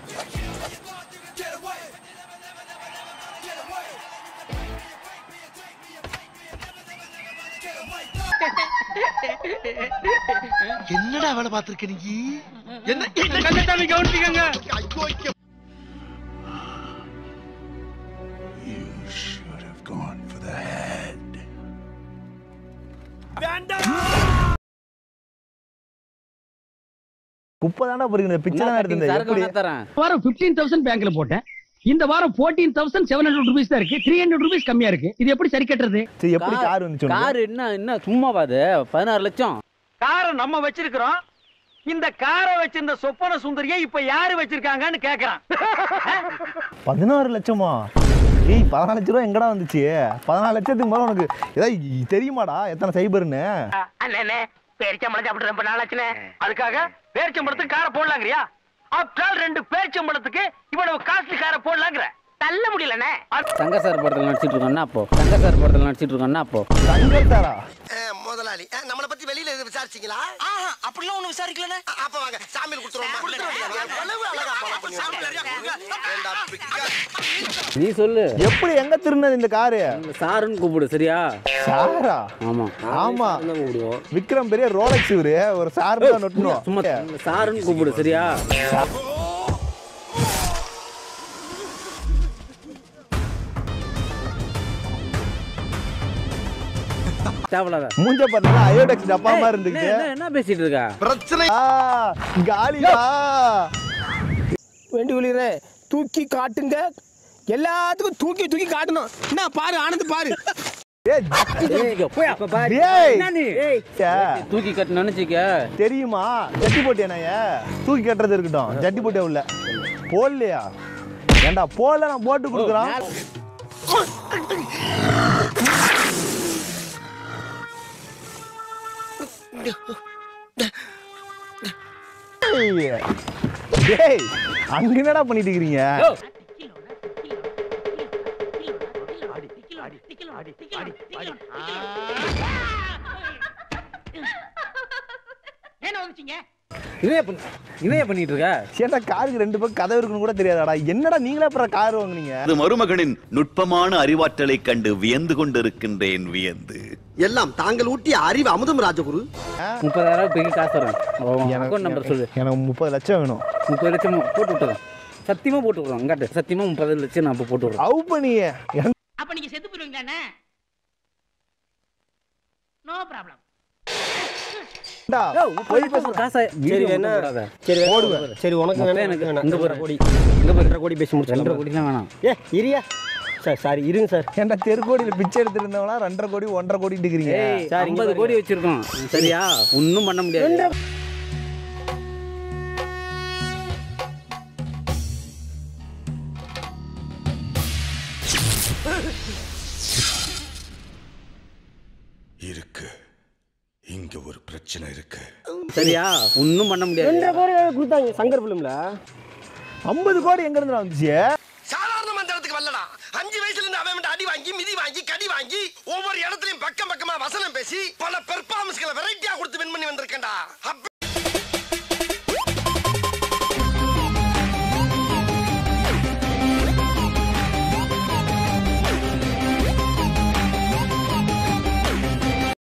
என்னடா வேலை பார்த்திருக்க நீ என்ன Kandasamy கவனிச்சுக்கங்க You should have gone for the head. குப்பை தானே பொறுக்கணும் பிச்சை தானே எடுத்தது எப்படி வாரம் பிப்டீன் தௌசண்ட் பேங்க்ல போட்டேன் இந்த வாரம் fourteen thousand seven hundred rupees தான் இருக்கு த்ரீ ஹண்ட்ரட் ருபீஸ் கம்மியா இருக்கு இது எப்படி சரி கட்டுறது சரி எப்படி கார் வந்துச்சு உனக்கு? கார் என்ன என்ன சும்மாவா அது பதினாறு லட்சம் காரை நம்ம வச்சிருக்கிறோம் இந்த காரை வச்சிருந்த சொப்பன சுந்தரியை இப்ப யாரு வச்சிருக்காங்கன்னு கேக்குறான் பதினாறு லட்சமா ஏய் பதினாலு லட்ச ரூபா எங்கடா வந்துச்சு பதினாலு லட்சத்துக்கு மேல உனக்கு ஏதாவது தெரியுமாடா எத்தனை சைபர்னு அண்ணே பேரிச்சம்பளம் சாப்பிட்டு ரொம்ப நாளாச்சுனே அதுக்காக பேரிச்சம்பளத்துக்கு காரை போடலாங்கிறியா ஆப்டால் ரெண்டு பேரிச்சம்பளத்துக்கு இவ்வளவு காஸ்ட்லி காரை போடலாங்கிற தள்ள முடியலண்ணே சங்க சார் படத்துல நடிச்சிட்டு இருக்கோம்னா அப்போ சங்க சார் படத்துல நடிச்சிட்டு இருக்கோம்னா அப்போ தங்கல் சாரா முதலாளி அஹ், நம்மளை பத்தி வெளியில எதுவும் விசாரிச்சீங்களா அப்படிலாம் ஒண்ணு விசாரிக்கல அப்ப வாங்க சாமியில் கொடுத்துருவோம் எவ்வளவு அழகா follow பண்ணி விடுறீங்க. ஏண்டா, பிக்கா- நீ சொல்லு எப்படி எங்க திருநது இந்த காரு சாருன்னு கூப்பிடு சரியா சாரா ஆமா ஆமா தான் கூப்பிடுவோம் விக்ரம் பெரிய ரோலக்ஸ் இவரு ஒரு சார் தான் நொட்டணும் சும்மா சாருன்னு கூப்பிடு சரியா தேவையில்லாத மூஞ்ச பார்த்தா அயோடெக்ஸ் டப்பா மாதிரி என்ன, இருந்துச்சு என்ன, என்ன பேசிட்டு இருக்கா பிரச்சனை ஆ, காலியா வேண்டி ஒளிரே தூக்கி காட்டுங்க எல்லாத்துக்கும் தூக்கி தூக்கி காட்டணும் என்ன பாரு ஆனந்த் பாரு ஏய், ஏய், போய் அப்ப பாரு. டேய். என்ன நீ? ஏய், தூக்கி கட்டு நினைச்சிக்க தெரியுமா ஜட்டி போட்டியா தூக்கி கட்டுறது இருக்கட்டும் ஜட்டி போட்டியா உள்ள போடலையா ஏண்டா போடல நான் போட்டு கொடுக்குறோம் ஏய், டேய் அங்க என்னடா பண்ணிட்டு இருக்கிறீங்க என்ன வந்துச்சீங்க இதைய இதைய பண்ணிட்டு இருக்க ஏன்டா காருக்கு ரெண்டு பக்கம் கதவு இருக்குன்னு கூட தெரியாதாடா என்னடா நீங்களே அப்புறம் கார் வாங்குனீங்க அது மருமகனின் நுட்பமான அறிவாற்றலைக் கண்டு வியந்து கொண்டிருக்கின்றேன் வியந்து எல்லாம் தாங்கள் ஊட்டிய அறிவு அமுதம் ராஜகுரு முப்பதாயிரம் பெரிய காசு வரும் அக்கௌண்ட் நம்பர் சொல்லு எனக்கு முப்பது லட்சம் வேணும் முப்பது லட்சம் போட்டு விட்டுறேன் சத்தியமா போட்டு விடுறோம் அங்காட்டு சத்தியமா முப்பது லட்சம் நான் இப்ப போட்டு விடுறேன் அவு பண்ணியே அப்ப நீங்க செத்து போயிருவீங்களாண்ணே நோ ப்ராப்ளம் ஏன்டா, போய் பேசுற காசை சரி வேணா சரி வேணா. போடுவேன். சரி உனக்கு மொத்தம் வேணா எனக்கு எனக்கு இங்க வேணாம் பாரு. கோடி இங்க பாரு. ரெண்டரை கோடி பேசி ரெண்டரை முடிச்சிடலாம் கோடிலாம் வேணாம் ஏ இரியா சார் சாரி இருங்க சார் ஏன்டா தெருக்கோடியில பிச்சை எடுத்துட்டு இருந்தவங்களா ரெண்டரை கோடி ஒன்றரை கோடி இருக்கிறீங்க ஏய் சார், இங்க ஐம்பது பாருங்க. கோடி வச்சிருக்கோம் சரியா ஒன்றும் பண்ண முடியாது இருக்கு இங்க ஒரு பிரச்சனை இருக்கு சரியா ஒன்றும் பண்ண முடியாது ரெண்டரை கோடி கொடுத்தாங்க சங்கர் பிலிம்ல ஐம்பது கோடி எங்க இருந்து வந்துச்சு சாதாரண மந்திரத்துக்கு வரலடா அஞ்சு வயசுல இருந்து அவன் மட்டும் அடி வாங்கி மிதி வாங்கி கடி வாங்கி ஒவ்வொரு இடத்துலயும் பக்கம் பக்கமா வசனம் பேசி பல பெர்ஃபார்மன்ஸ்களை வெரைட்டியா கொடுத்து வின் பண்ணி வந்திருக்கேன்டா அப்ப